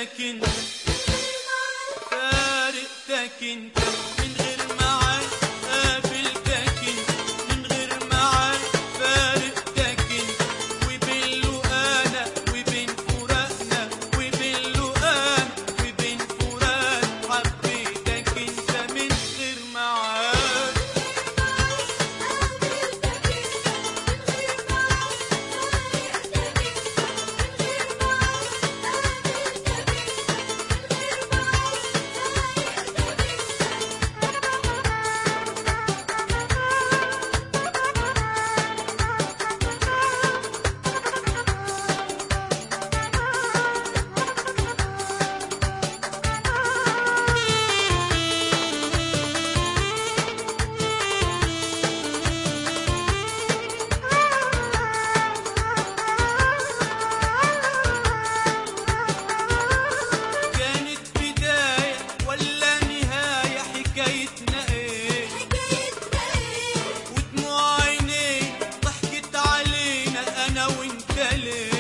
فارقتك انت فارقتك انت من غير معاك قابلتك انت من غير معاك فارقتك انت وبين لقانا وبين فراقنا وبين لقانا وبين فراق حبيتك انت من غير معاك كانت بداية ولا نهاية حكايتنا ايه ودموع عينيك ضحكت علينا انا وانت ليه